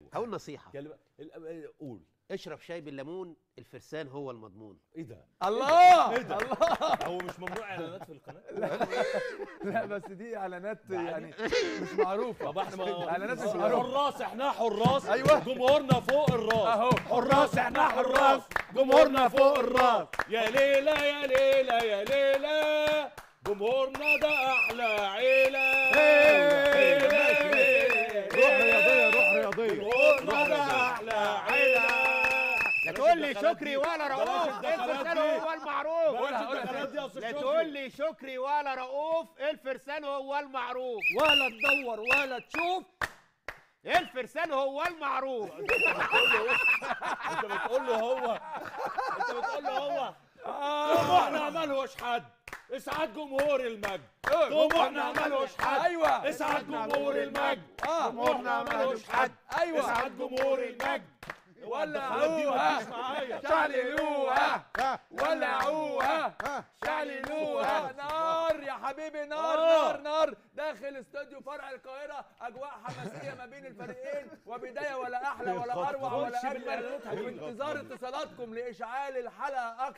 هقول نصيحه كلمه ال- قول اشرب شاي بالليمون الفرسان هو المضمون ايه ده الله ايه ده الله هو مش ممنوع اعلانات في القناه لا بس دي اعلانات يعني مش معروفه طب احنا ما اعلانات مش معروفه حراس احنا حراس أيوة. جمهورنا فوق الراس أهو. حراس احنا حراس جمهورنا فوق الراس يا ليلى يا ليلى يا ليلى جمهورنا ده احلى عيله روح رياضيه روح رياضيه جمهورنا ده احلى عيله لا تقول لي الدخلات شكري دي. ولا بلاش رؤوف الدخلات الفرسان دي. هو المعروف بلاش الدخلات دي يا استاذ لا شكري. تقول لي شكري ولا رؤوف الفرسان هو المعروف ولا تدور ولا تشوف الفرسان هو المعروف انت بتقول له هو انت بتقول له هو طموحنا ملوش حد اسعاد جمهور المجد طموحنا ملوش حد ايوه اسعاد جمهور المجد اه طموحنا ملوش حد ايوه اسعاد جمهور المجد ولعوها معايا شعللوها ولعوها شعللوها نار يا حبيبي نار آه. نار نار داخل استوديو فرع القاهرة أجواء حماسية ما بين الفريقين وبداية ولا أحلى ولا أروع ولا تدخلش أجمل بالإعلانات هجيبك. وانتظار اتصالاتكم لإشعال الحلقة أكتر